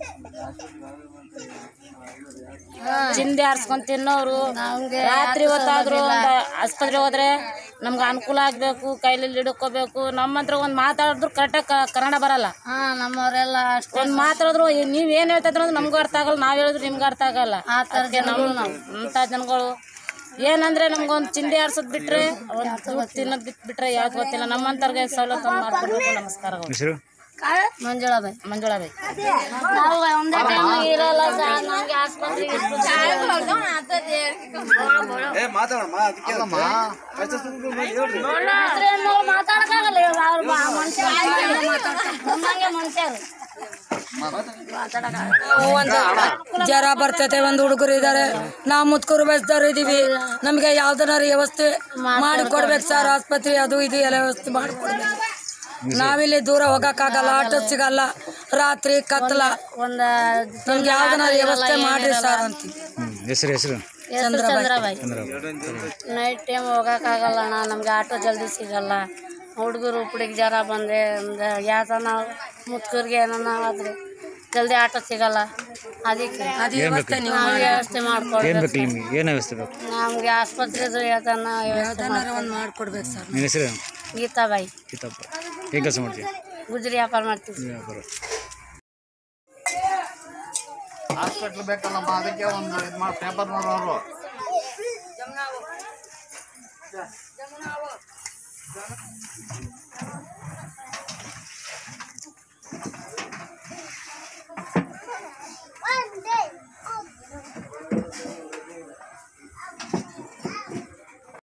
ಚಿಂದಿ ಆರ್ಸ್ಕೊಂಡ್ ತಿನ್ನೋರು ರಾತ್ರಿ ಹೊತ್ತಾದ್ರು ಒಂದು ಆಸ್ಪತ್ರೆ ಹೋದ್ರೆ ನಮ್ಗೆ ಅನುಕೂಲ ಆಗ್ಬೇಕು ಕೈಲಿ ಹಿಡ್ಕೋಬೇಕು ನಮ್ಮಂತ್ರ ಒಂದು ಮಾತಾಡಿದ್ರು ಕರೆಕ್ಟಾಗಿ ಕನ್ನಡ ಬರಲ್ಲ ಹಾ ನಮ್ಮವರೆಲ್ಲ ಅಷ್ಟೇ ಒಂದ್ ಮಾತಾಡಿದ್ರು ಈ- ನೀವ್ ಏನ್ ಹೇಳ್ತಿದ್ರು ಅಂದ್ರೆ ನಮ್ಗೂ ಅರ್ಥ ಆಗಲ್ಲ ನಾವ್ ಹೇಳಿದ್ರು ನಿಮ್ಗೆ ಅರ್ಥ ಆಗಲ್ಲ ಅದಕ್ಕೆ ನಾವು ಅಂತ ಜನಗಳು ಏನಂದ್ರೆ ನಮ್ಗೊಂದ್ ಚಿಂದಿ ಆಡ್ಸೋದ್ ಬಿಟ್ರೆ ಒಂದ್ ದುಡ್ಡು ತಿನ್ನೋದ್ ಬಿಟ್ ಬಿಟ್ರೆ ಯಾವ್ದು ಗೊತ್ತಿಲ್ಲ ನಮ್ಮಂತವ್ರಿಗೆ ಸವಲತ್ತು ಮಾಡ್ಕೊಡ್ಬೇಕು ನಮಸ್ಕಾರಗಳು ಹೆಸರು ಮಂಜುಳಾ ಬೈ ಮಂಜುಳಾ ಬೈ ನಾವು ಒಂದೇ ಟೈಮ್ ಇರಲ್ಲ ಸರ್ ನಮ್ಗೆ ಆಸ್ಪತ್ರೆಗೆ ಮಾತಾಡಕ್ಕಾಗಲ್ಲ ಇವಾಗ ಅವ್ರು ಬಾ- ಮನುಷ್ಯ ನಮ್ಮಂಗೆ ಮನುಷ್ಯರು ಜ್ವರ ಬರ್ತೈತೆ ಒಂದು ಹುಡುಗರು ಇದ್ದಾರೆ ನಾವು ಮುತ್ಕೂರು ಬಯಸ್ದವ್ರು ಇದೀವಿ ನಮಗೆ ಯಾವ್ದನಾರು ವ್ಯವಸ್ಥೆ ಮಾಡಿ ಕೊಡ್ಬೇಕು ಸರ್ ಆಸ್ಪತ್ರೆ ಅದು ಇದು ಎಲ್ಲ ವ್ಯವಸ್ಥೆ ಮಾಡಿಕೊಡ್ಬೇಕು ನಾವಿಲ್ಲಿ ದೂರ ಹೋಗಕ್ಕಾಗಲ್ಲ ಆಟೋ ಸಿಗಲ್ಲ ರಾತ್ರಿ ಕತ್ಲ ಒಂದ ನಮ್ಗೆ ಯಾವ್ದನಾರು ವ್ಯವಸ್ಥೆ ಮಾಡ್ರಿ ಸರ್ ಅಂತೀವಿ ಹ್ಞೂ ಹೆಸರು ಹೆಸರು ಹೆಸರು ಚಂದ್ರಬಾಯಿ ನೈಟ್ ಟೈಮ್ ಹೋಗೋಕ್ಕಾಗಲ್ಲ ಅಣ್ಣ ನಮ್ಗೆ ಆಟೋ ಜಲ್ದಿ ಸಿಗಲ್ಲ ಹುಡುಗರು ಉಪ್ಪಡಿಗೆ ಜ್ವರ ಬಂದೆ ಒಂದು ಯಾತನ ಮುತ್ಕೂರಿಗೆ ಏನನ್ನ ಆದ್ರೆ ಜಲ್ದಿ ಆಟೋ ಸಿಗಲ್ಲ ಅದಕ್ಕೆ ಅದು ವ್ಯವಸ್ಥೆ ನೀವು ನಾವು ವ್ಯವಸ್ಥೆ ಏನು ಮಾಡ್ಕೊಡ್ಬೇಕು ಬೇಕು ನಿಮಗೆ ಏನು ವ್ಯವಸ್ಥೆ ಬೇಕು ನಮ್ಗೆ ಆಸ್ಪತ್ರೆದು ಯಾತನ ವ್ಯವಸ್ಥೆ ಯಾವ್ದನಾರು ಒಂದು ಮಾಡ್ಕೊಡ್ಬೇಕು ಸರ್ ನಿನ್ನ ಹೆಸರು ಗೀತಾಬಾಯಿ ಕಿತ್ತಪ್ಪ ಏನು ಕೆಲಸ ಮಾಡ್ತೀವಿ ಗುಜರಿ ವ್ಯಾಪಾರ ಮಾಡ್ತೀವಿ ಬರೋ ಹಾಸ್ಪಿಟ್ಲ್ ಬೇಕಲ್ಲಮ್ಮ ಅದಕ್ಕೆ ಒಂದು ಇದು ಮಾಡಿ ಪೇಪರ್ ನೋಡೋರು